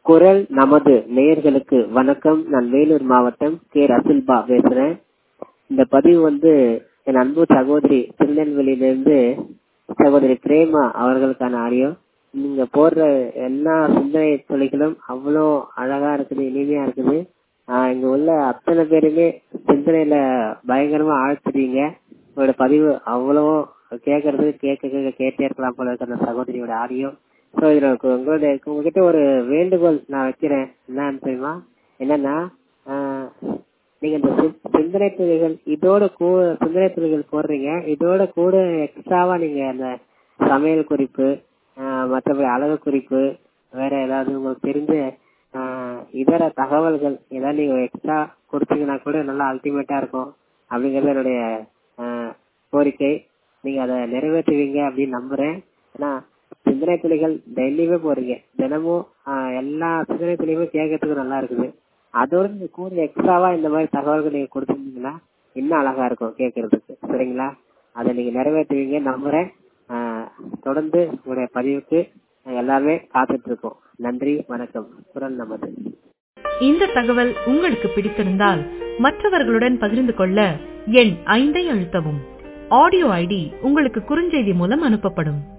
குரல் நமது நேயர்களுக்கு வணக்கம் நான் வேலூர் மாவட்டம் கே ரசுல்பா பேசுறேன் இந்த பதிவு வந்து என் அன்பு சகோதரி திருநெல்வேலியிலிருந்து சகோதரி பிரேமா அவர்களுக்கான ஆடியோ நீங்க போடுற எல்லா சிந்தனை துளிகளும் அவ்வளோ அழகா இருக்குது இனிமையா இருக்குது ஆஹ் இங்க உள்ள அத்தனை பேருமே சிந்தனையில பயங்கரமா ஆழ்த்துறீங்க உங்களோட பதிவு அவ்வளோ கேட்கறது கேட்க கேட்க கேட்டே இருக்கலாம் போல இருக்கு அந்த சகோதரியோட ஆடியோ ஸோ இதுல உங்க- உங்களுடைய உங்ககிட்ட ஒரு வேண்டுகோள் நான் வைக்கிறேன் என்னன்னு தெரியுமா என்னன்னா ஆஹ் நீங்க இந்த சி- சிந்தனை துளிகள் இதோட கூட சிந்தனை துளிகள் போடுறீங்க இதோட கூட எக்ஸ்ட்ராவா நீங்க அந்த சமையல் குறிப்பு ஆஹ் மற்றபடி அழகு குறிப்பு வேற ஏதாவது உங்களுக்கு தெரிஞ்ச ஆஹ் இதர தகவல்கள் ஏதாவது நீங்க எக்ஸ்ட்ரா கொடுத்தீங்கன்னா கூட நல்லா அல்டிமேட்டா இருக்கும் அப்படிங்கறது என்னுடைய ஆஹ் கோரிக்கை நீங்க அதை நிறைவேற்றுவீங்க அப்படின்னு நம்புறேன் ஏன்னா சிந்தனை துளிகள் டெய்லியுமே போறீங்க தினமும் ஆஹ் எல்லா சிந்தனை துளியுமே கேட்கறதுக்கு நல்லா இருக்குது அதோட நீங்க கூட எக்ஸ்ட்ராவா இந்த மாதிரி தகவல்கள் நீங்க கொடுத்துருந்தீங்கன்னா இன்னும் அழகா இருக்கும் கேட்கறதுக்கு சரிங்களா அதை நீங்க நிறைவேற்றுவீங்க நம்புறேன் ஆஹ் தொடர்ந்து உங்களுடைய பதிவுக்கு நாங்க எல்லாருமே காத்துட்டு இருக்கோம் நன்றி வணக்கம் குரல் நமது இந்த தகவல் உங்களுக்கு பிடித்திருந்தால் மற்றவர்களுடன் பகிர்ந்து கொள்ள எண் ஐந்தை அழுத்தவும் ஆடியோ ஐடி உங்களுக்கு குறுஞ்செய்தி மூலம் அனுப்பப்படும்